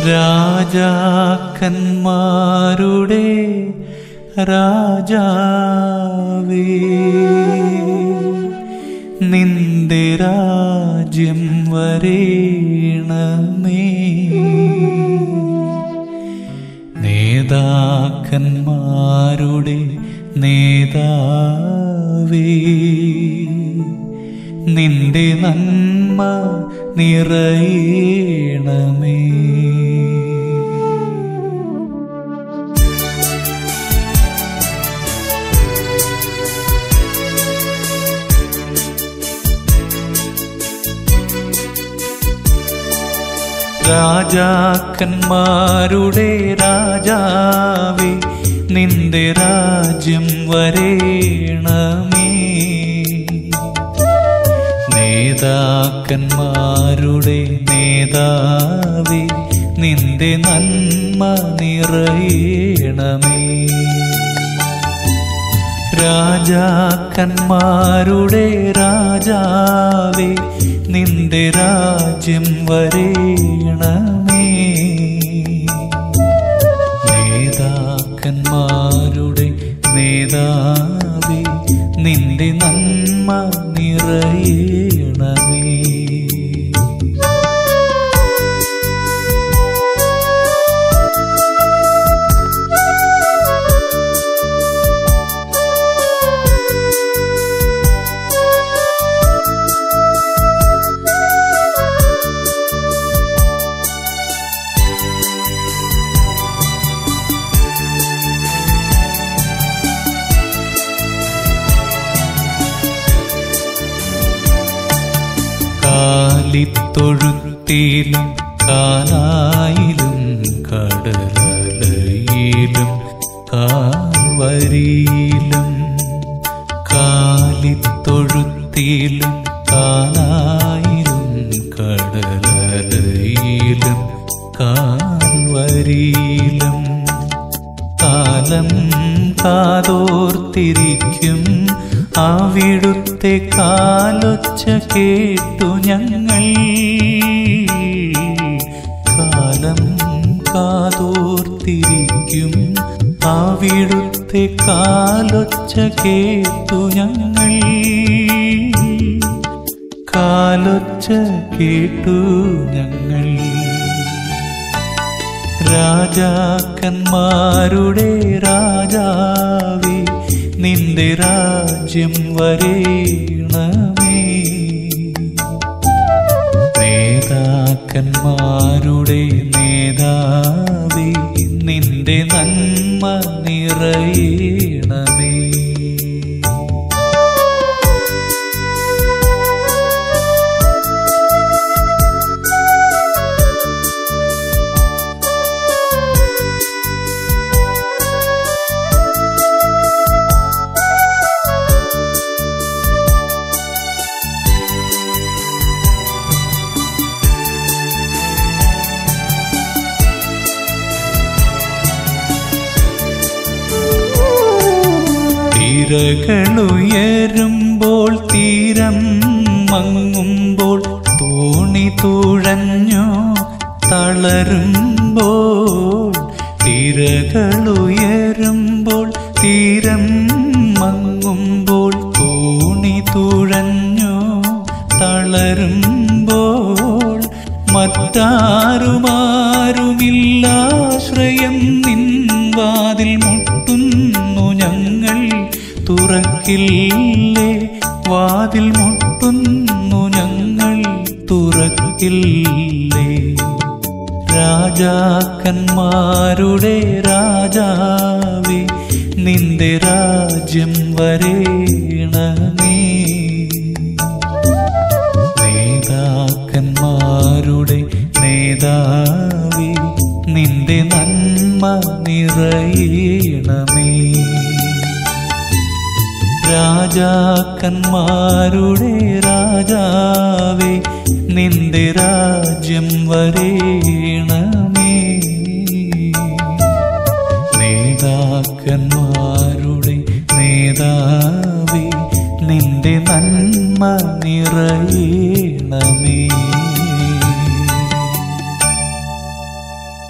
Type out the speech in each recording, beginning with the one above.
രാജാക്കന്മാരുടെ രാജാവേ നിന്റെ രാജ്യം വരേണമേ നേതാക്കന്മാരുടെ നേതാവേ നിന്റെ നന്മ നിറയണമേ രാജാക്കന്മാരുടെ രാജാവേ നിന്റെ രാജ്യം വരേണമേ നേതാക്കന്മാരുടെ നേതാവേ നിന്റെ നന്മ നിറയണമേ രാജാക്കന്മാരുടെ രാജാവേ നിന്റെ രാജ്യം വരേണമേ നേതാക്കന്മാരുടെ നേതാവേ നിന്റെ നന്മ നിറയണമേ കാലിത്തൊഴുത്തിലും കാലായിലും കടലലയിലും കാൽവരിയിലും കാലിത്തൊഴുത്തിലും കാലായിലും കടലലയിലും കാൽവരിയിലും കാലം കാതോർത്തിരിക്കും അവിടുത്തെ കാലൊച്ച കേട്ടു ഞങ്ങൾ കാലം കാതോർത്തിരിക്കും അവിടുത്തെ കാലൊച്ച കേട്ടു ഞങ്ങൾ കാലൊച്ച കേട്ടു ഞങ്ങൾ രാജാക്കന്മാരുടെ രാജാവേ നിന്റെ രാജ്യം വരേണമേ നേതാക്കന്മാരുടെ നേതാവേ നിന്റെ നന്മ നിറയണമേ തിരകളുയരുമ്പോൾ തീരം മങ്ങുമ്പോൾ തോണി തുഴഞ്ഞോ തളരുമ്പോൾ തിരകളുയരുമ്പോൾ തീരം മങ്ങുമ്പോൾ തോണി തുഴഞ്ഞോ തളരുമ്പോൾ മറ്റാരുമാരുമില്ലാശ്രയം നിൻ വാതിൽ മുട്ടുന്നു ഞങ്ങൾ തുറക്കില്ലേ വാതിൽ മുട്ടുന്നു ഞങ്ങൾ തുറക്കില്ലേ രാജാക്കന്മാരുടെ രാജാവേ നിന്റെ രാജ്യം വരേണമേ നേതാക്കന്മാരുടെ നേതാവേ നിന്റെ നന്മ നിറയണമേ രാജാക്കന്മാരുടെ രാജാവേ നിന്റെ രാജ്യം വരേണമേ നേതാക്കന്മാരുടെ നേതാവേ നിന്റെ നന്മ നിറയണമേ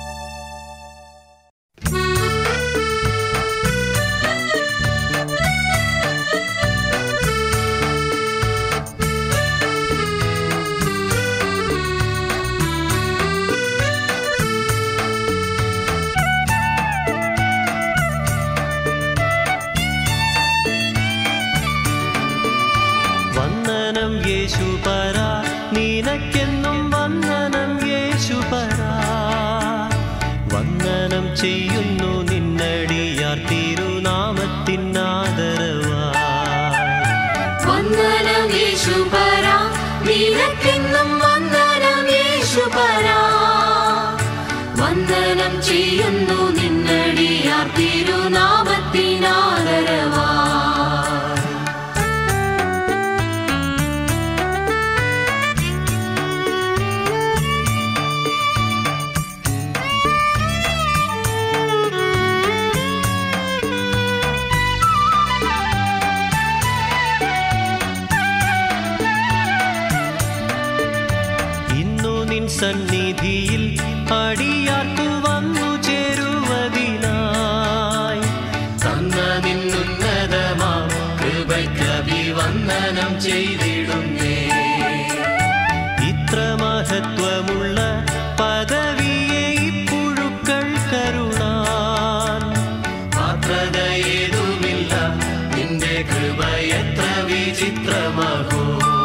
യേശുപര നിനക്കെന്നും വന്ദനം യേശുപര വന്ദനം ചെയ്യുന്നു നിന്നടിയാർ തിരുനാമത്തിനാദരവാ വന്ദനം യേശുപര നിനക്കെന്നും വന്ദനം യേശുപര വന്ദനം ചെയ്യുന്നു നിന്നടിയാർ തിരുനാമത്തിനാദരവാ ഇന്നു നിൻ സന്നിധിയിൽ അടിയാർക്കു വന്നു ചേരുവതിനായി തന്ന നിന്നുന്നതമാ കൃപയ്ക്കഭിവന്ദനം ചെയ്തിടുന്നേ ഇത്ര മഹത്വമുള്ള പദവിയെ ഇപ്പുഴുക്കൾ കരുണാൻ പാത്രതയേതുമില്ല നിന്റെ കൃപ എത്ര വിചിത്രമഹോ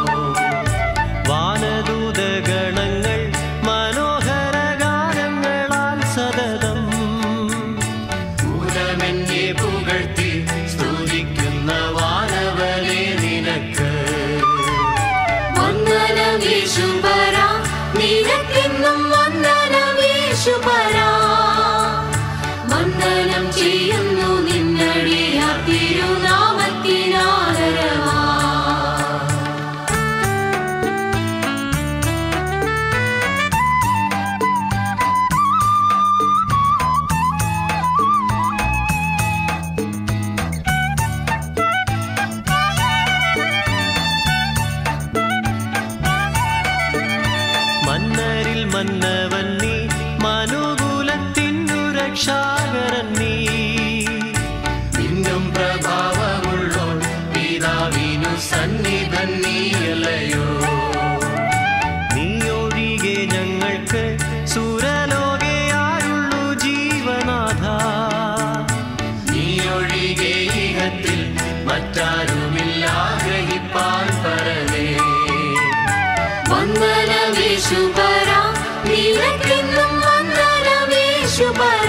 വാനദൂതഗണങ്ങൾ മനോഹര ഗാനങ്ങളാൽ സതതം പൂരമെന്നെ പുകഴ്ത്തി സ്തുതിക്കുന്ന വാനവനെ നിനക്ക് വന്ദനം യേശുപര നിനക്കെന്നും വന്ദനം യേശുപര വന്ദനം ചെയ്യുന്നു നിന്നടിയാർ തിരുനാമത്തിനാദരവാ മന്നരിൽ മന്നവൻ നീ മനുകുലത്തിനു രക്ഷാകരൻ നീ ഇന്നും പ്രഭാവമുള്ളോ പിതാവിനു സന്നിധൻ നീയല്ലയോ നീയൊഴികെ ഞങ്ങൾക്ക് സുരലോകയായുള്ളു ജീവനാഥ നീയൊഴികെ ഈഹത്തിൽ മറ്റാരുമില്ല ഗ്രഹിപ്പാൻ പരമേ വന്ദനം യേശുപര നിനക്കെന്നും വന്ദനം യേശുപര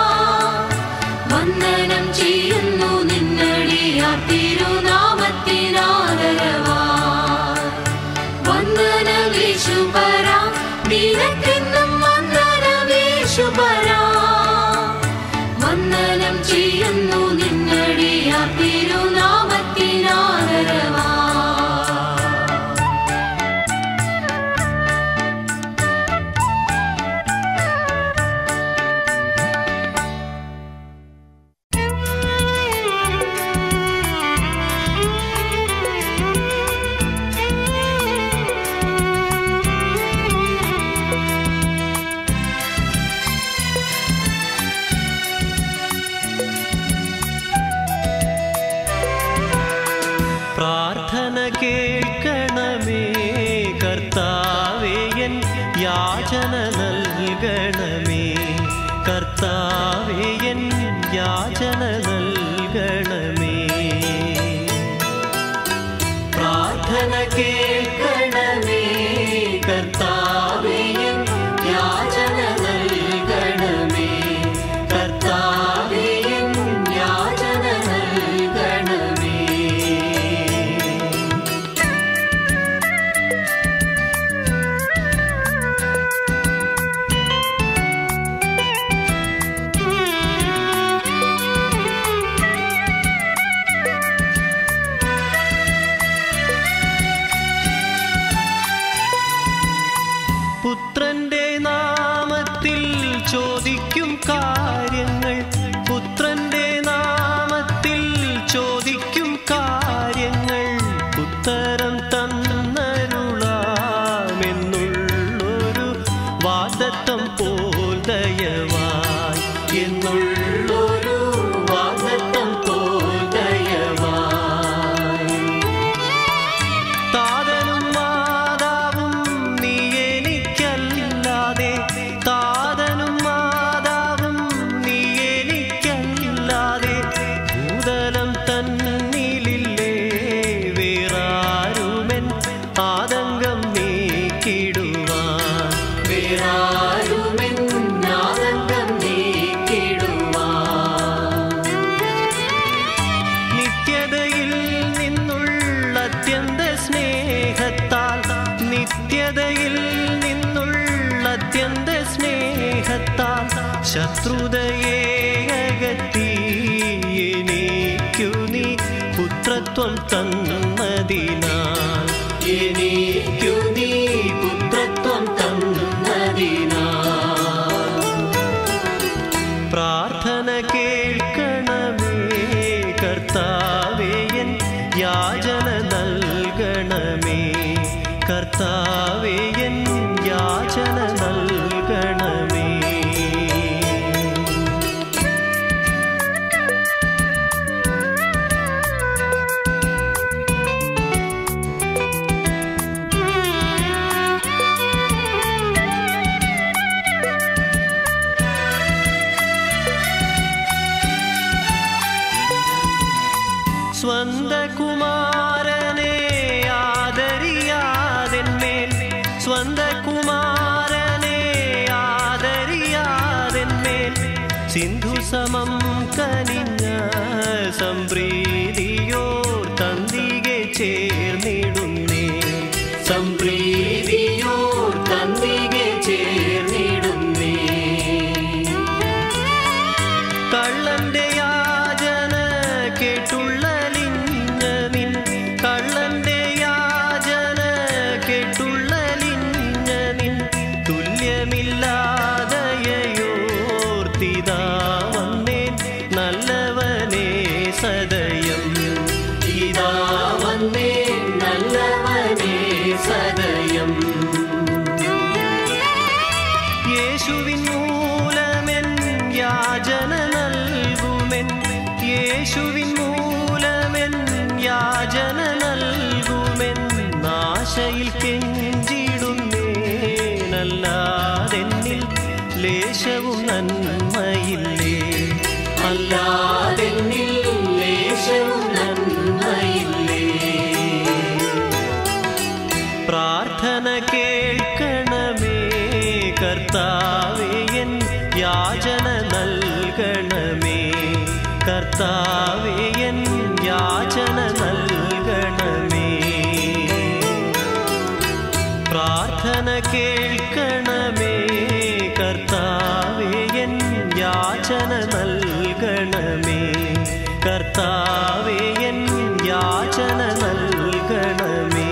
വന്ദനം ചെയ്യുന്നു നിന്നടിയാർ തിരുനാമത്തിനാദരവാ വന്ദനം യേശുപര നിനക്കെന്നും വന്ദനം യേശുപര വന്ദനം ചെയ്യുന്നു നിന്നടിയാർ തിരുനാമത്തിനാദരവാ പ്രാർത്ഥന കേൾക്കണമേ കർത്താവേ എൻ യാചന നൽകണമേ കർത്താവേ എൻ യാചന നൽകണമേ പ്രാർത്ഥന കേൾക്കണമേ കർത്താവേ എൻ യാചന നൽകണമേ കർത്താവേ എൻ യാചന നൽകണമേ പുത്രന്റെ നാമത്തിൽ ചോദിക്കും കാര്യങ്ങൾ പുത്രന്റെ നാമത്തിൽ ചോദിക്കും കാര്യങ്ങൾ ഉത്തരം തന്നരുളാമെന്നുള്ളൊരു വാദത്തം പോൽ ദയവായി എന്നുള്ളൊരു വാദത്തം പോൽ ദയവായി താതനും മാതാവും നീ എനിക്കല്ലാതെ താതനും മാതാവും നീ എനിക്കല്ലാതെ ഭൂതലം തന്നിലില്ലേ വേറാരുമൻ ആദ ശത്രുതയെ അകറ്റി എനിക്കു നീ പുത്രത്വം തന്നതിനാൽ എനിക്കു നീ പുത്രത്വം തന്നതിനാൽ പ്രാർത്ഥന കേൾക്കണമേ കർത്താവേ എൻ യാചന നൽകണമേ കർത്താവേ എൻ യാചന നൽകണമേ സ്വന്ത കുമാരനെ ആദരിയാതെന്മേൽ സ്വന്ത കുമാരനെ ആദരിയാതെന്മേൽ സിന്ധു സമം കനിഞ്ഞ സംപ്രീതിയോർ തന്തികെ ചേർന്നിടുന്നേ സംപ്രീതിയോർ തന്തികെ ചേർന്നിടുന്നേ കള്ളന്റെ യാചന കേട്ടുള്ള ലിംഗനിൻ കള്ളന്റെ യാചന കേട്ടുള്ള ലിംഗനിൻ തുല്യമില്ലാതയോർത്തിതാ വന്നേൻ നല്ലവനേ സദയം ഇതാ വന്നേൻ നല്ലവനേ സദയം യേശുവിൻ മൂലമെൻ യാചന നൽകുമെൻ യേശുവിൻ മൂലമെൻ യാചന നൽകുമെൻ നാശയിൽ കെഞ്ചിടുന്നേനല്ലാതെന്നിൽ ലേശവും നന്മയില്ലേ അല്ലാതെന്നിൽ ലേശവും നന്മയില്ലേ പ്രാർത്ഥന കേൾക്കണമേ കർത്താവേ എൻ യാചന നൽകണമേ കർത്താവേ എൻ യാചന നൽകണമേ പ്രാർത്ഥന കേൾക്കണമേ കർത്താവേ എൻ യാചന നൽകണമേ കർത്താവേ എൻ യാചന നൽകണമേ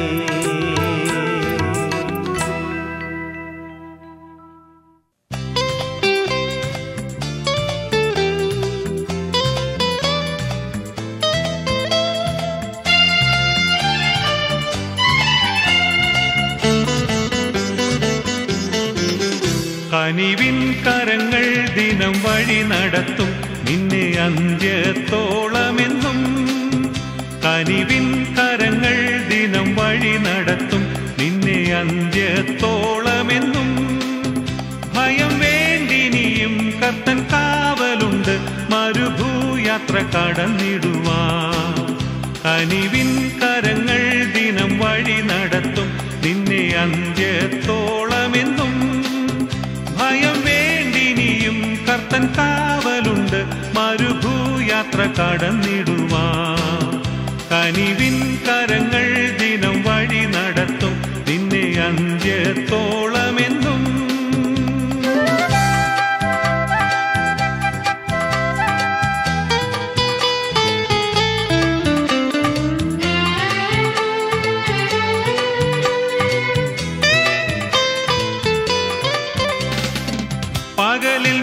കനിവിൻ കരങ്ങൾ ദിനം വഴി നടത്തും നിന്നെ അന്ത്യത്തോളമെന്നും കനിവിൻ കരങ്ങൾ ദിനം വഴി നടത്തും നിന്നെ അന്ത്യത്തോളമെന്നും ഭയം വേണ്ടിനിയും കത്തൻ കാവലുണ്ട് മരുഭൂയാത്ര കടന്നിടുവാൻ കനിവിൻ കരങ്ങൾ ദിനം വഴി നടത്തും നിന്നെ അന്ത്യത്തോളമെന്നും ഭയം വേണ്ടിനിയും കർത്തൻ കാവലുണ്ട് മരുഭൂയാത്ര കടന്നിടുവാൻ കനിവിൻ കരങ്ങൾ ദിനം വഴി നടത്തും നിന്നെ അന്ത്യത്തോളമെന്നും പകലിൽ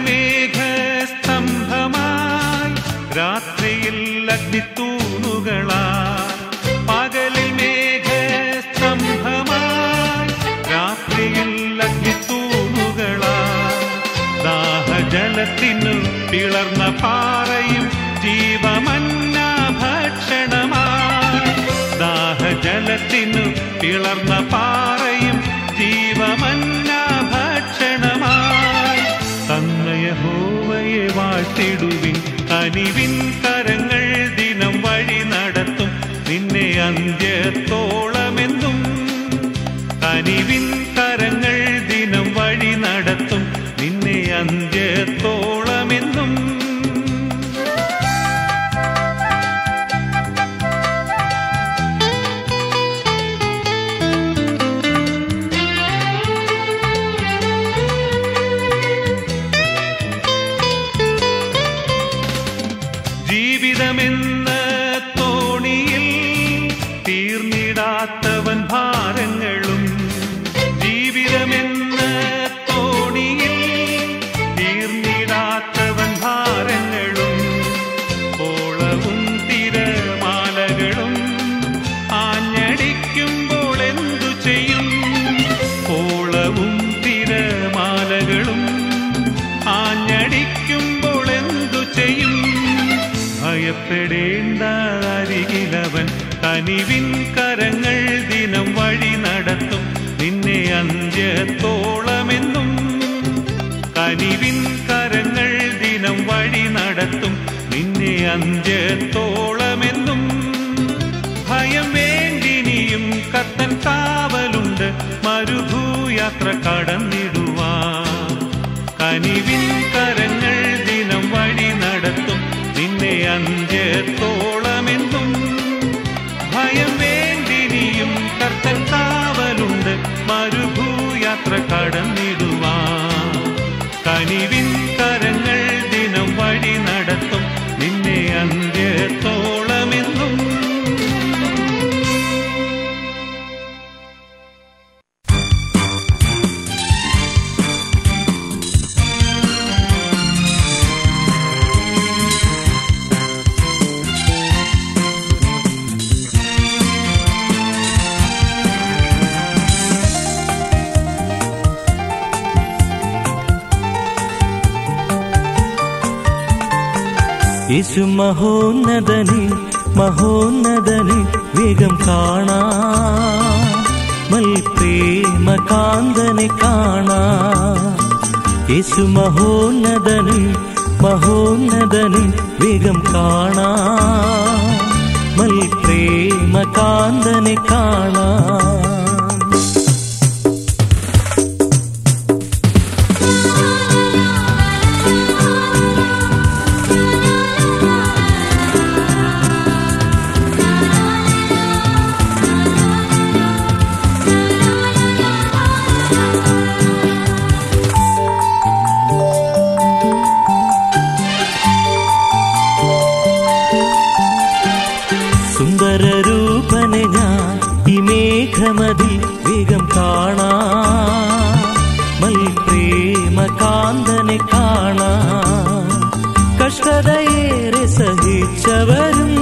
മേഘസ്തംഭമായി രാത്രിയിൽ അഗ്നിത്തൂണുകളായി പകലിൽ മേഘസ്തംഭമായി രാത്രിയിൽ അഗ്നിത്തൂണുകളായി ദാഹജലത്തിനു പിളർന്ന പാറയും ജീവമന്ന ഭക്ഷണമായി ദാഹജലത്തിനു പിളർന്ന പാറയും ജീവമന്ന ഭക്ഷണമായി തന്നയഹോവയെ വാഴ്ത്തിടുവിൻ കനിവിൻ കരങ്ങൾ ദിനം വഴി നടത്തും നിന്നെ അന്ത്യത്തോളമെന്നും കനിവിൻ കരങ്ങൾ ദിനം വഴി നടത്തും നിന്നെ അന്ത്യത്തോളമെന്നും ജീവിതമെന്ന തോണിയിൽ തീർന്നിടാത്തവൻ ഭാരങ്ങളും ജീവിതമെന്ന തോണിയിൽ തീർന്നിടാത്തവൻ ഭാരങ്ങളും ഓളവും തിരമാലകളും ആഞ്ഞടിക്കുമ്പോൾ എന്തു ചെയ്യും ഓളവും തിരമാലകളും ആഞ്ഞടിക്കുമ്പോൾ എന്തു ചെയ്യും ഭയപ്പെടേണ്ട അരികിലവൻ കനിവിൻ കരങ്ങൾ ദിനം വഴി നടത്തും നിന്നെ അന്ത്യത്തോളമെന്നും കനിവിൻ കരങ്ങൾ ദിനം വഴി നടത്തും നിന്നെ അന്ത്യത്തോളമെന്നും ഭയം വേണ്ടിനിയും കത്തൻ കാവലുണ്ട് മരുഭൂയാത്ര കടന്നിടുവാൻ കനിവിൻ കരങ്ങൾ ദിനം വഴി നടത്തും നിന്നെ അന്ത്യത്തോളമെന്നും ഭയം വേണ്ടിനിയും കർത്തൻ കാവലുണ്ട് മരുഭൂയാത്ര കടന്നിടുവാൻ കനിവിൻ കരങ്ങൾ ദിനം വഴി നടത്തും നിന്നെ അന്ത്യത്തോളമെന്നും യേശു മഹോന്നതനെ മഹോന്നതനെ വേഗം കാണാ മൽപ്രേമ കാന്തനെ കാണാ യേശു മഹോന്നതനെ മഹോന്നതനെ വേഗം കാണാ മൽപ്രേമ കാന്തനെ കാണാ സുന്ദരരൂപനെ ഞാൻ ഈ മേഘമതി വേഗം കാണാ മൽപ്രേമ കാന്തനെ കാണാ കഷ്ടതയേറെ സഹിച്ചവരും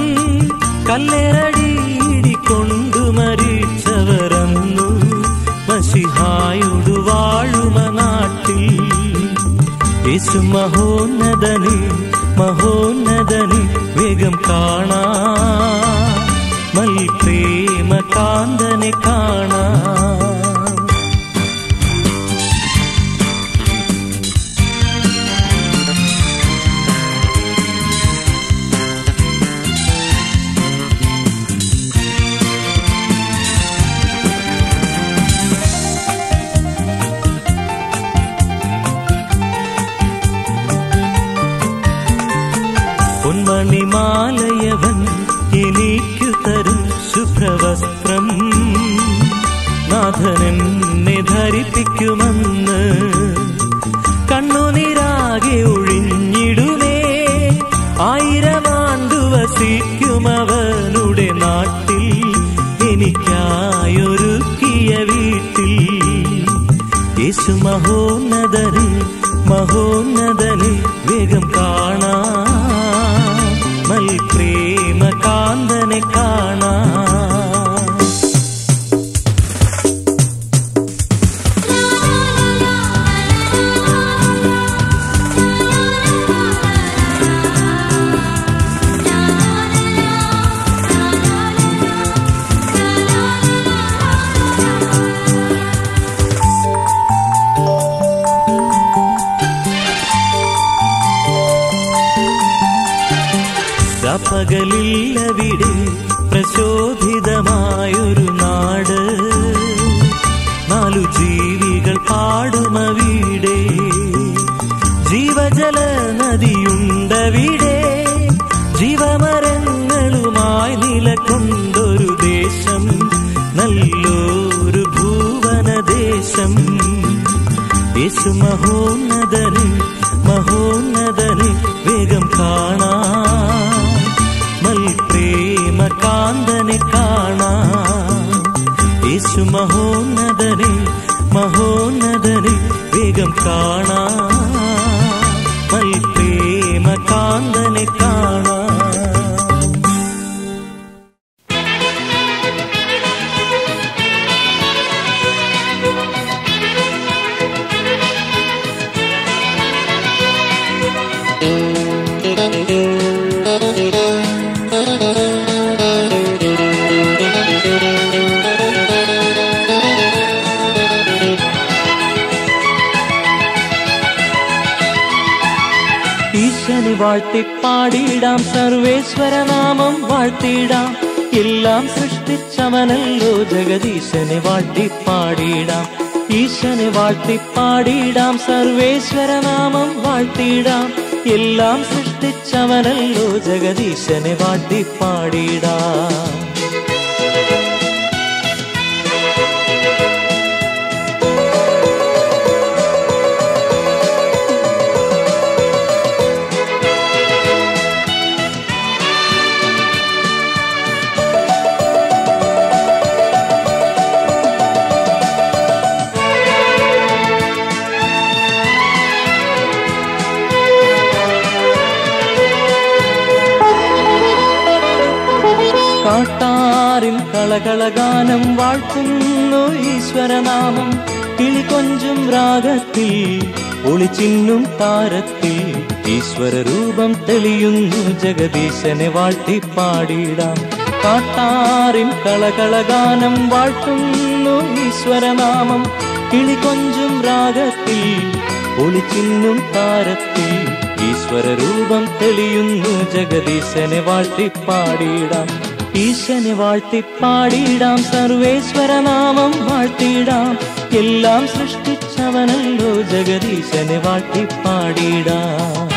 കല്ലേറടിയിടിക്കൊണ്ടു മരിച്ചവരന്നു മഷിഹായോടു വാഴുമ നാട്ടിൽ യേശു മഹോന്നതനെ മഹോന്നതനെ വേഗം കാണാ മൽപ്രേമ കാന്തനെ കാണാ പൊന്മണിമാലയവൻ എനിക്കു തരും ശുഭ്രവസ്ത്രം നാഥനെന്നെ ധരിപ്പിക്കുമെന്ന് കണ്ണുനീരാകെ ഒഴിഞ്ഞിടുമേ ആയിരമാണ്ടു വസിക്കുമവനുടെ നാട്ടിൽ എനിക്കായൊരുക്കിയ വീട്ടിൽ യേശു മഹോന്നതനെ മഹോന്നതനെ വേഗം കാണാ മൽപ്രേമ കാന്തനെ കാണാ പകലില്ലവിടെ പ്രശോഭിതമായൊരു നാട് നാലു ജീവികൾ പാടുമവിടെ ജീവജല നദിയുണ്ടവിടെ ജീവമരങ്ങളുമായി നിലകൊണ്ടൊരു ദേശം നല്ലൊരു ഭൂവനദേശം യേശു മഹോന്നതന് മഹോന്നതന് വേഗം കാണാ യേശു മഹോന്നതനെ മഹോന്നതനെ വേഗം കാണാ പ്രേമ കാന്തനെ കാണാ ഈശന് വാഴ്ത്തിപ്പാടിയിടാം സർവേശ്വരനാമം വാഴ്ത്തിയിടാം എല്ലാം സൃഷ്ടിച്ചവനല്ലോ ജഗദീശനെ വാഴ്ത്തിപ്പാടിയിടാം ഈശനെ വാഴ്ത്തിപ്പാടിയിടാം സർവേശ്വരനാമം വാഴ്ത്തിയിടാം എല്ലാം സൃഷ്ടിച്ചവനല്ലോ ജഗദീശനെ വാഴ്ത്തിപ്പാടിയിടാം കാട്ടാറിൻ കളകളഗാനം വാഴ്ത്തുന്നു ഈശ്വരനാമം കിളികൊഞ്ചും രാഗത്തിൽ ഒളിച്ചിന്നും താരത്തിൽ ഈശ്വര രൂപം തെളിയുന്നു ജഗദീശനെ വാഴ്ത്തിപ്പാടിയിടാം കാട്ടാറിൻ കളകളഗാനം വാഴ്ത്തുന്നു ഈശ്വരനാമം കിളികൊഞ്ചും രാഗത്തിൽ ഒളിച്ചിന്നും താരത്തിൽ ഈശ്വര രൂപം തെളിയുന്നു ജഗദീശനെ വാഴ്ത്തിപ്പാടിയിടാം ഈശനെ വാഴ്ത്തിപ്പാടിയിടാം സർവേശ്വരനാമം വാഴ്ത്തിയിടാം എല്ലാം സൃഷ്ടിച്ചവനല്ലോ ജഗദീശനെ വാഴ്ത്തിപ്പാടിയിടാം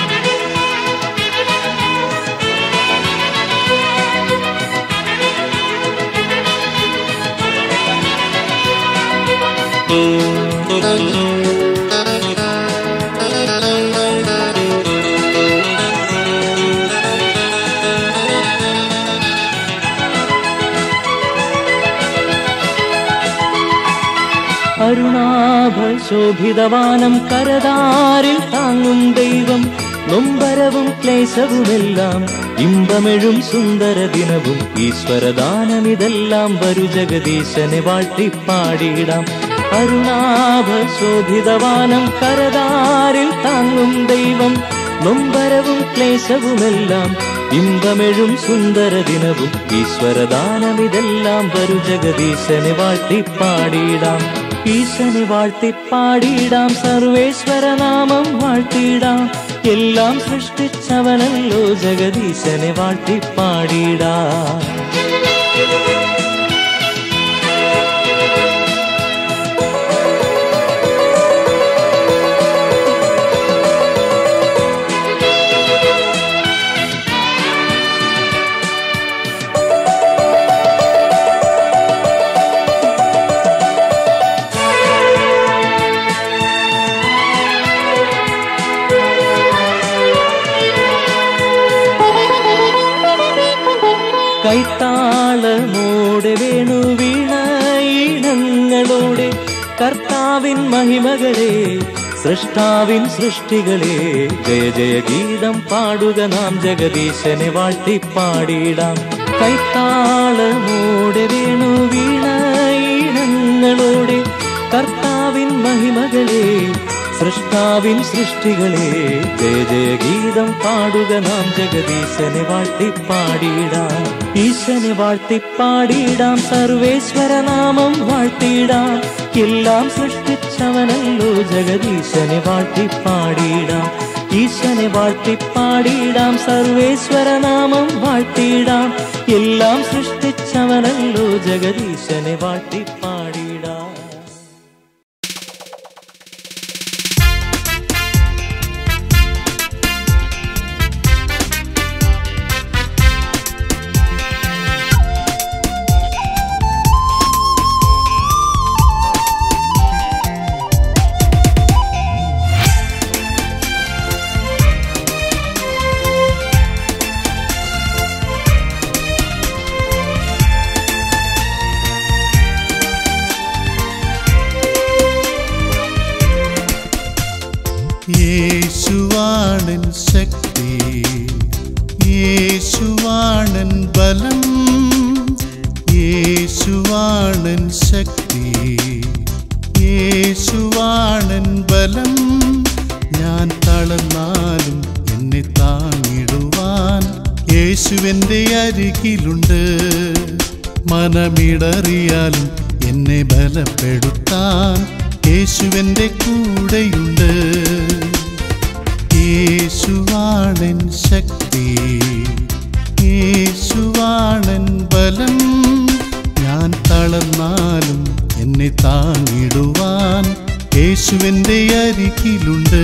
അരുണാഭ ശോഭിതവാനം കരതാരിൽ താങ്ങും ദൈവം നൊമ്പരവും ക്ലേശവുമെല്ലാം ഇമ്പമെഴും സുന്ദര ദിനവും ഈശ്വരദാനമിതെല്ലാം വരു ജഗദീശനെ വാഴ്ത്തിപ്പാടിയിടാം അരുണാഭ ശോഭിതവാനം കരതാരിൽ താങ്ങും ദൈവം നൊമ്പരവും ക്ലേശവുമെല്ലാം ഇമ്പമെഴും സുന്ദര ദിനവും ഈശ്വരദാനമിതെല്ലാം വരു ജഗദീശനെ വാഴ്ത്തിപ്പാടിയിടാം ഈശനെ വാഴ്ത്തിപ്പാടിയിടാം സർവേശ്വരനാമം വാഴ്ത്തിയിടാം എല്ലാം സൃഷ്ടിച്ചവനല്ലോ ജഗദീശനെ വാഴ്ത്തിപ്പാടിയിടാം കൈത്താളമോടെ വേണു വീണ ഈണങ്ങളോടെ കർത്താവിൻ മഹിമകളെ സൃഷ്ടാവിൻ സൃഷ്ടികളെ ജയ ജയ ഗീതം പാടുക നാം ജഗദീശനെ വാഴ്ത്തിപ്പാടിയിടാം കൈത്താളമോടെ വേണു വീണ ഈണങ്ങളോടെ കർത്താവിൻ മഹിമകളെ സൃഷ്ടാവിൻ സൃഷ്ടികളെ ജയ ജയ ഗീതം പാടുക നാം ജഗദീശനെ വാഴ്ത്തിപ്പാടിയിടാം ഈശനെ വാഴ്ത്തിപ്പാടിയിടാം സർവേശ്വരനാമം വാഴ്ത്തിയിടാം എല്ലാം സൃഷ്ടിച്ചവനല്ലോ ജഗദീശനെ വാഴ്ത്തിപ്പാടിയിടാം ഈശനെ വാഴ്ത്തിപ്പാടിയിടാം സർവേശ്വരനാമം വാഴ്ത്തിയിടാം എല്ലാം സൃഷ്ടിച്ചവനല്ലോ ജഗദീശനെ വാഴ്ത്തിപ്പാടിയിടാം യേശുവേ യേശുവാണൻ ബലം യേശുവാണൻ ശക്തി യേശുവാണൻ ബലം ഞാൻ തളർന്നാലും എന്നെ താങ്ങിടുവാൻ യേശുവിൻ്റെ അരികിലുണ്ട് മനമിടറിയാലും എന്നെ ബലപ്പെടുത്താൻ യേശുവിൻ്റെ കൂടെയുണ്ട് യേശുവാണൻ ശക്തി യേശുവാണൻ ബലം ഞാൻ തളർന്നാലും എന്നെ താങ്ങിടുവാൻ യേശുവിൻ്റെ അരികിലുണ്ട്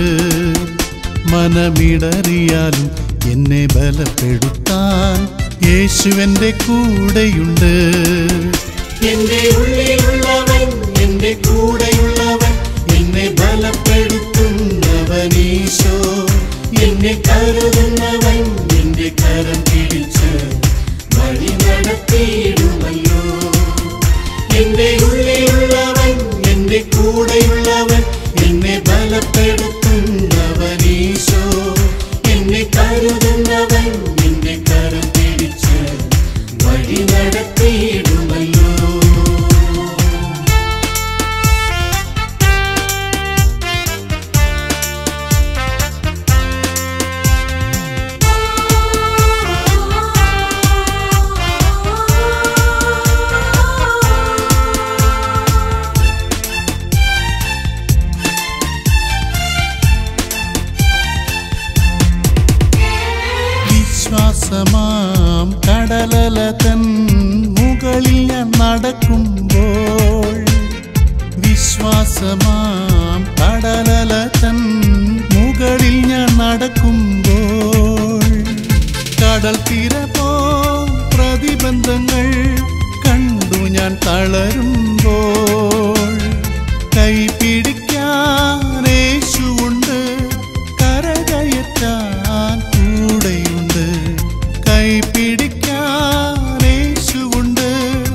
മനമിടറിയാലും എന്നെ ബലപ്പെടുത്താൻ യേശുവിൻ്റെ കൂടെയുണ്ട് എന്റെ ഉള്ളിലുള്ളവൻ എന്റെ കൂടെയുള്ളവൻ എന്നെ ബലപ്പെടുത്തുന്നവൻ ഈശോ എന്നെ കരുതുന്നവൻ എന്റെ കരം പിടിച്ച് വഴി നടത്തിയിടുമല്ലോ എന്റെ ഉള്ളിലുള്ളവൻ എന്റെ കൂടെയുള്ളവൻ എന്നെ ബലപ്പെടുത്തുന്നവൻ ഈശോ എന്നെ കരുതുന്നവൻ എന്റെ കരം പിടിച്ച് വഴി നടത്തിയിടുമല്ലോ വിശ്വാസമാം കടലല തൻ മുകളിൽ ഞാൻ നടക്കുമ്പോൾ വിശ്വാസമാം കടലല തൻ മുകളിൽ ഞാൻ നടക്കുമ്പോൾ കടൽ തീര പോ പ്രതിബന്ധങ്ങൾ കണ്ടു ഞാൻ തളരുമ്പോൾ കൈ പിടിക്കാൻ യേശുവുണ്ട് കരകയറ്റാൻ കൂടെയുണ്ട് കൈ പിടിക്കാൻ യേശുവുണ്ട്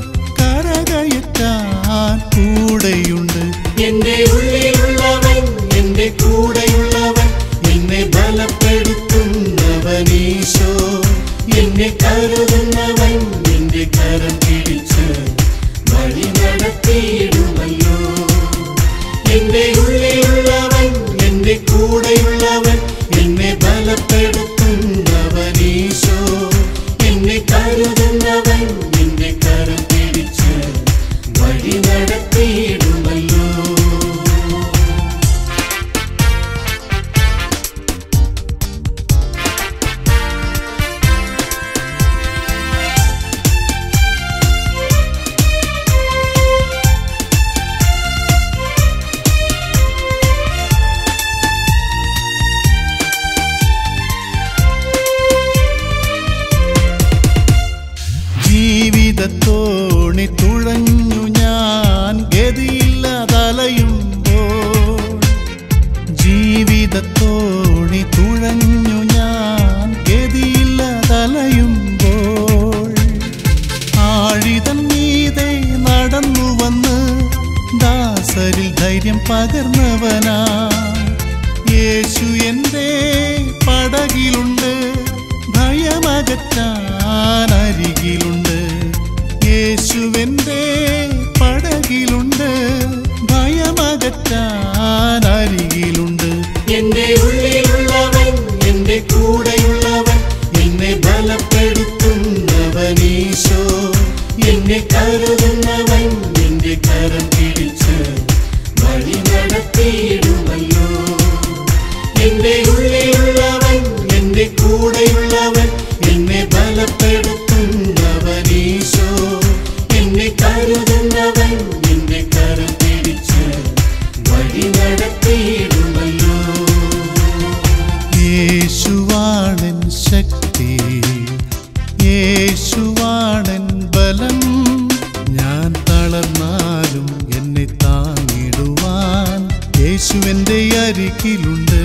കരകയറ്റാൻ കൂടെയുണ്ട് എന്റെ ഉള്ളിലുള്ളവൻ എന്റെ കൂടെയുള്ളവൻ എന്നെ ബലപ്പെടുത്തുന്നവൻ ഈശോ എന്നെ കരുതുന്നവൻ എന്റെ കരം പിടിച്ച് വഴി നടത്തിയിടുമല്ലോ എന്റെ ഉള്ളിലുള്ളവൻ എന്റെ കൂടെയുള്ളവൻ എന്നെ ബലപ്പെടുത്തുന്നവൻ ഈശോ എന്നെ കരുതുന്നവൻ എന്റെ കരം പിടിച്ച് വഴി നടത്തിയിടുമല്ലോ ജീവിതത്തോണി തുഴഞ്ഞു ഞാൻ ഗതിയില്ലാതലയുമ്പോൾ ജീവിതത്തോണി തുഴഞ്ഞു ഞാൻ ഗതിയില്ലാതലയുമ്പോൾ ആഴിതൻ മീതെ നടന്നു വന്ന് ദാസരിൽ ധൈര്യം പകർന്നവനാ യേശു എൻ്റെ പടകിലുണ്ട് ഭയമകറ്റാൻ അരികിലുണ്ട് യേശുവിൻ്റെ പടകിലുണ്ട് ഭയമകറ്റാൻ അരികിലുണ്ട് എന്റെ ഉള്ളിലുള്ളവൻ എന്റെ കൂടെയുള്ളവൻ എന്നെ ബലപ്പെടുത്തുന്നവൻ ഈശോ എന്നെ കരുതുന്നവൻ എന്റെ കരം പിടിച്ച് വഴി നടത്തിയിടുമല്ലോ എന്റെ ഉള്ളിലുള്ളവൻ എന്റെ കൂടെയുള്ളവൻ എന്നെ ബലപ്പെടുത്തുന്നവൻ ഈശോ എന്നെ കരുതുന്നവൻ എന്റെ കരം പിടിച്ച് വഴി നടത്തിയിടുമല്ലോ യേശുവാണൻ ശക്തി യേശുവാണൻ ബലം ഞാൻ തളർന്നാലും എന്നെ താങ്ങിടുവാൻ യേശുവിൻ്റെ അരികിലുണ്ട്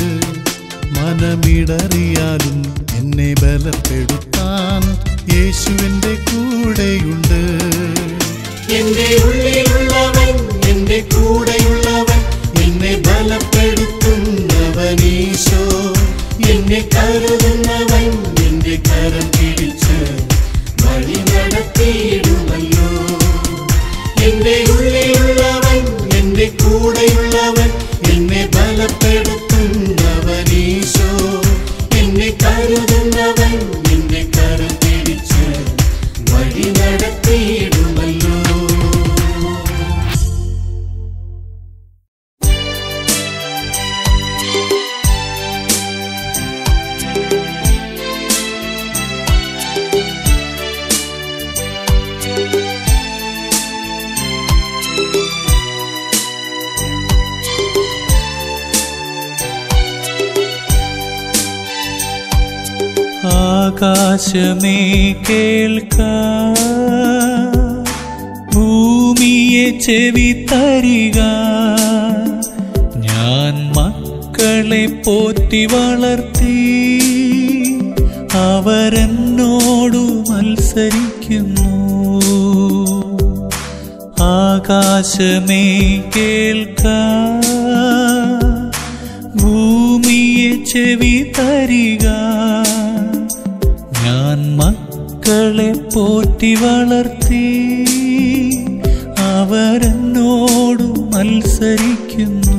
മനമിടറിയാലും എന്നെ ബലപ്പെടുത്താൻ യേശുവിൻ്റെ കൂടെയുണ്ട് എന്റെ ഉള്ളിലുള്ളവൻ എന്റെ കൂടെയുള്ളവൻ എന്നെ ബലപ്പെടുത്തുന്നവൻ ഈശോ എന്നെ കരുതുന്നവൻ എന്റെ കരം കരം പിടിച്ച് വഴി നടത്തിയിടുമല്ലോ എന്റെ ഉള്ളിലുള്ളവൻ എന്റെ കൂടെയുള്ളവൻ എന്നെ ബലപ്പെടുത്തുന്നവൻ ഈശോ എന്നെ കരുതുന്നവൻ എന്റെ കരം പിടിച്ച് വഴി നടത്തിയിടുമല്ലോ ആകാശമേ കേൾക്ക ഭൂമിയെ ചെവി തരിക ഞാൻ മക്കളെ പോറ്റി വളർത്തി അവരെന്നോടു മത്സരിക്കുന്നു ആകാശമേ കേൾക്ക ഭൂമിയെ ചെവി തരിക ഞാൻ മക്കളെ പോറ്റി വളർത്തി അവരെന്നോടു മത്സരിക്കുന്നു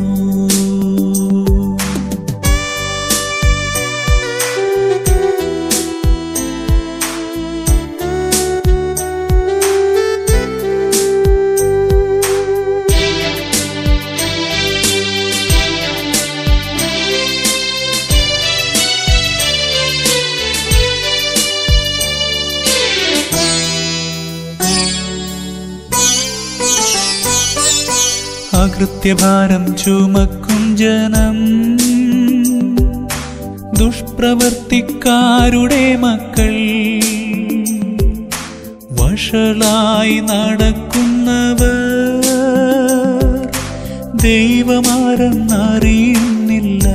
അകൃത്യഭാരം ചുമക്കും ജനം ദുഷ്പ്രവർത്തിക്കാരുടെ മക്കൾ വഷളായി നടക്കുന്നവർ ദൈവമാരെന്നറിയുന്നില്ല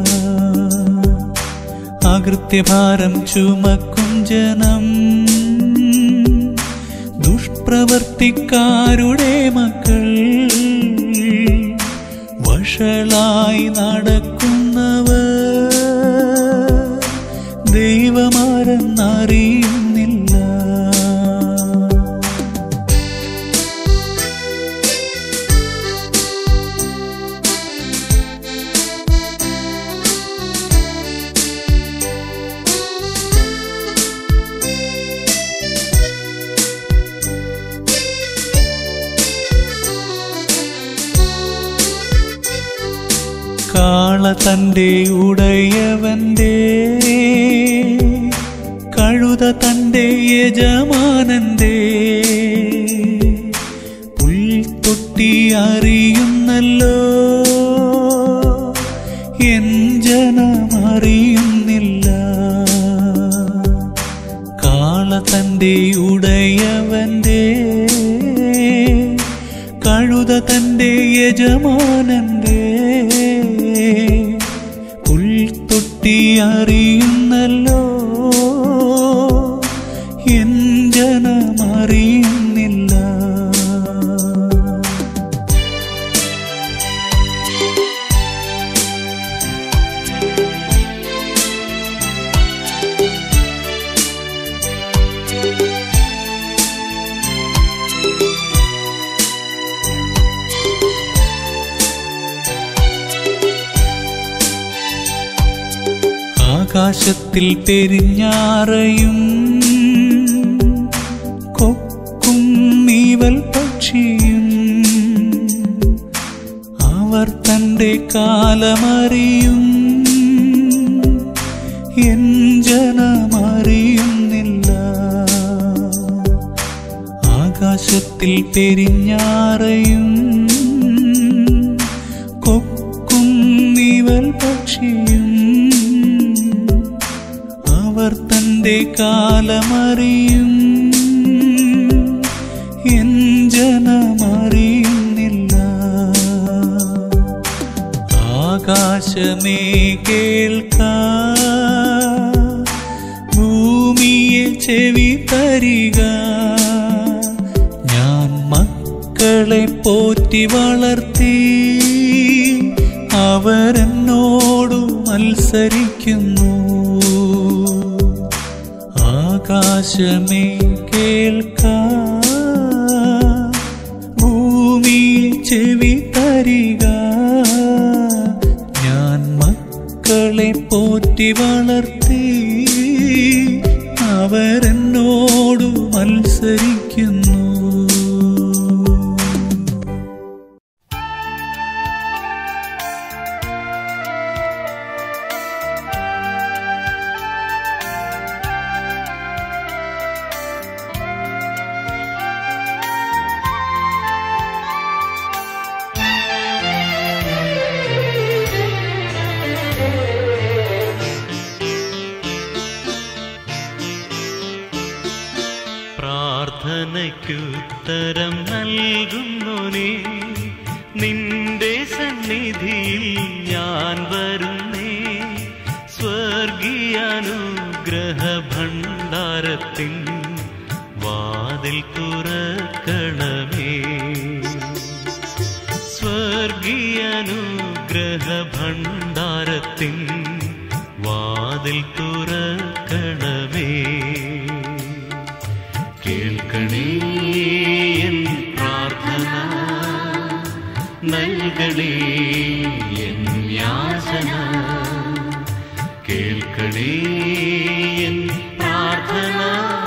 അകൃത്യഭാരം ചുമക്കും ജനം ദുഷ്പ്രവർത്തിക്കാരുടെ മക്കൾ വഷളായി നടക്കുന്നവർ ദൈവമാരെന്നറിയുന്നില്ല കാള തന്റെ ഉടയവന്റെ കഴുത തന്റെ യജമാനന്റെ പുൽത്തൊട്ടി അറിയുന്നല്ലോ എൻ ജനമറിയുന്നില്ല കാള തന്റെ ഉടയവന്റെ കഴുത തന്റെ യജമാനന്റെ പുൽത്തൊട്ടി അറിയുന്നല്ലോ എൻ ജനമറിയുന്നില്ല ആകാശത്തിൽ പെരിഞ്ഞാറയും കൊക്കും നീവൽ പക്ഷിയും അവർ തന്റെ കാലമറിയും എൻ ജനമറിയുന്നില്ല ആകാശത്തിൽ പെരിഞ്ഞാറയും കൊക്കും നീവൽ പക്ഷിയും അവർ തന്റെ കാലമറിയും എൻ ജനമറിയുന്നില്ല ആകാശമേ കേൾക്ക ഭൂമിയെ ചെവി തരിക ഞാൻ മക്കളെ പോറ്റി വളർത്തി അവരെന്നോടു മത്സരിക്കുന്നു ആകാശമേ കേൾക്ക ഭൂമിയിൽ ചെവി തരിക ഞാൻ മക്കളെ പോറ്റി വളർത്തി അവരെന്നോടു മത്സരിക്കുന്നു പ്രാർത്ഥനയ്ക്കുത്തരം നൽകുന്നോനേ നിന്റെ സന്നിധിയിൽ ഞാൻ വരുന്നേ സ്വർഗീയാനുഗ്രഹ ഭണ്ഡാരത്തിൻ വാതിൽ തുറക്കണമേ സ്വർഗീയാനുഗ്രഹ ഭണ്ഡാരത്തിൻ വാതിൽ തുറക്കണമേ കേൾക്കണേ എൻ പ്രാർത്ഥന നൽകണേ എൻ യാചന കേൾക്കണേ എൻ പ്രാർത്ഥന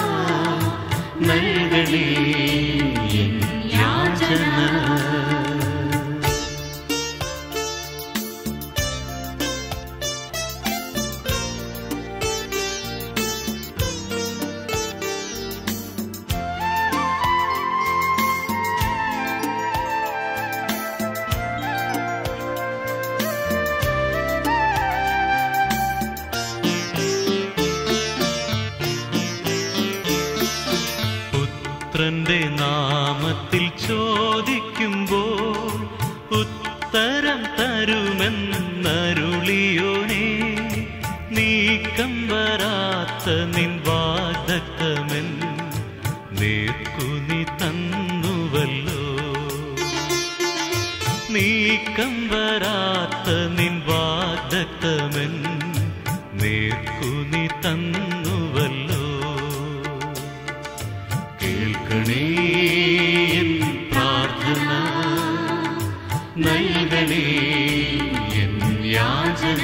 നൽകണേ എൻ യാചന പുത്രന്റെ നാമത്തിൽ ചോദിക്കുമ്പോൾ ഉത്തരം തരുമെന്നരുളിയോനെ നീക്കം വരാത്ത നിൻ വാദത്തമൻ നേർക്കുനി തന്നുവല്ലോ നീക്കം വരാത്ത നിൻ വാദത്തമൻ നേർക്കുനി തന്നുവല്ലോ കേൾക്കണേ എൻ പ്രാർത്ഥന നൽകണേ എൻ യാചന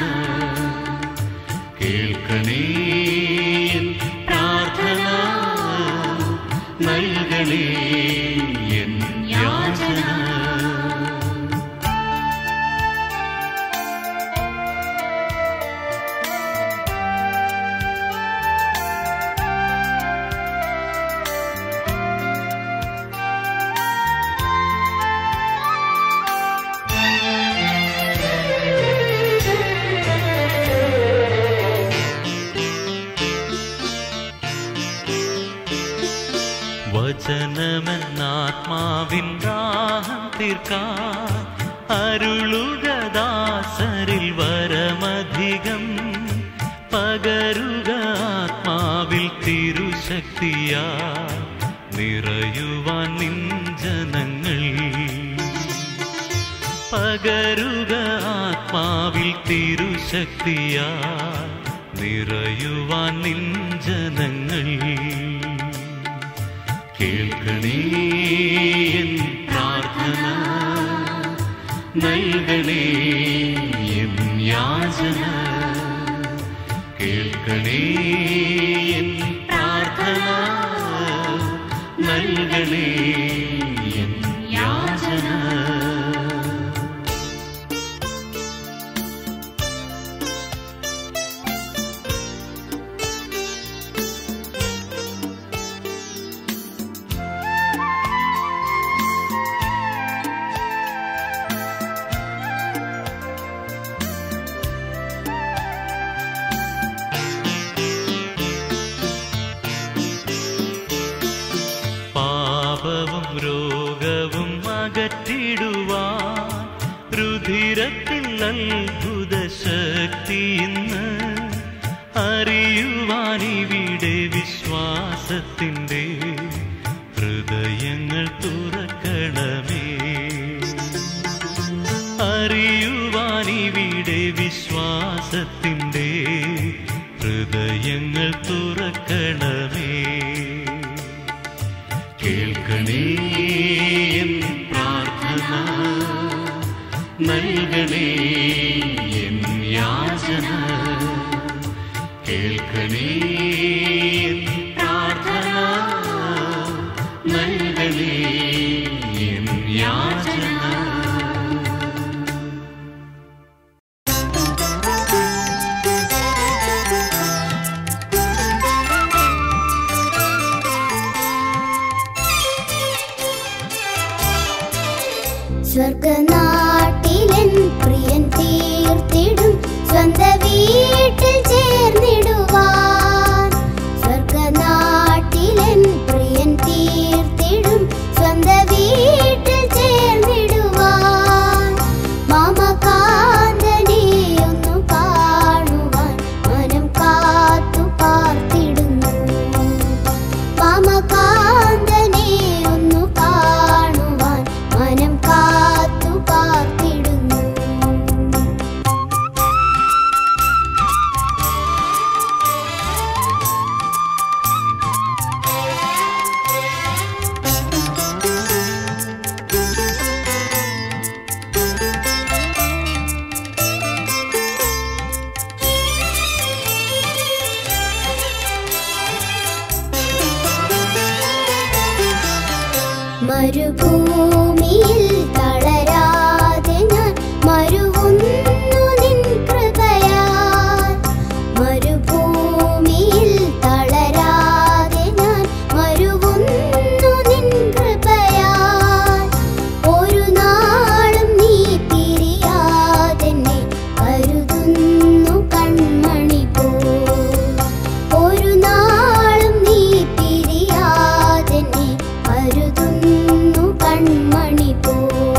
കേൾക്കണേ എൻ പ്രാർത്ഥന നൽകണേ എൻ യാചന വചനമെന്നാത്മാവിൻ ദാഹം തീർക്കാൻ അരുളുകദാസരിൽ വരമധികം പകരുക ആത്മാവിൽ തിരുശക്തിയാ നിറയുവാൻ നിൻ ജനങ്ങൾ പകരുക ആത്മാവിൽ തിരുശക്തിയാ നിറയുവാൻ നിൻ ജനങ്ങൾ കേൾക്കണേ എൻ പ്രാർത്ഥന നൽകണേ എൻ യാചന കേൾക്കണേ എൻ പ്രാർത്ഥന നൽകണേ എൻ യാചന പാപവും രോഗവും അകറ്റിടുവാൻ രുധിരത്തിൽ അത്ഭുത ശക്തി ഇന്ന് അറിയുവാൻ ഇവിടെ വിശ്വാസത്തിൻ്റെ ഹൃദയങ്ങൾ തുറക്കണമേ അറിയുവാൻ ഇവിടെ വിശ്വാസത്തിൻ്റെ ഹൃദയങ്ങൾ തുറക്കണമേ തുറക്കണമേ കേൾക്കണേ എൻ പ്രാർത്ഥന നൽകണേ എൻ യാചന കേൾക്കണേ എൻ പ്രാർത്ഥന നൽകണേ എൻ യാചന സ്വർഗനാട്ടിലൻ പ്രിയൻ തീർത്തിടും സ്വന്ത വീട്ടിൽ ചേർന്നിടുവാൻ സ്വർഗനാട്ടിലൻ പ്രിയൻ തീർത്തിടും സ്വന്ത വീട്ടിൽ ചേർന്നിടുവാൻ മാമകാന്തനെ ഒന്നു കാണുവാൻ മനം കാത്തു പാർത്തിടുന്നു മാമകാന്തനെ ഒന്നു കാണുവാൻ മനം കാത്തു പാർത്തിടുന്നു മരുഭൂമിയിൽ തളരാതെ ഞാൻ മരുവുന്നു നിൻ കൃപയാൽ മരുഭൂമിയിൽ തളരാതെ ഞാൻ മരുവുന്നു നിൻ കൃപയാൽ ഒരു നാളും നീ പിരിയാതെന്നെ കരുതുന്നു കൺമണി പോ ഒരു നാളും നീ പിരിയാതെന്നെ കരുതുന്നു കൺമണി പോ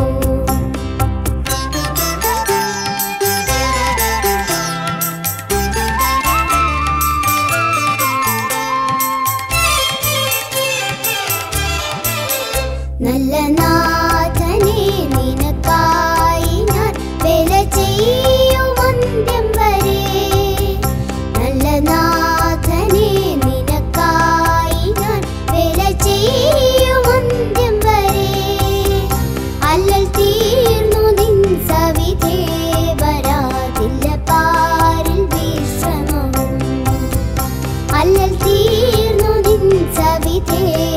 നല്ല നാഥനെ നിനക്കായി ഞാൻ വില ചെയ്യും അന്ത്യം വരെ നല്ല നാഥനെ നിനക്കായി ഞാൻ വില ചെയ്യും അന്ത്യം വരെ അല്ലൽ തീർന്നു നിൻ സവിധേ വരാതില്ല പാരിൽ വിശ്രമവും അല്ലൽ തീർന്നു നിൻ സവിധേ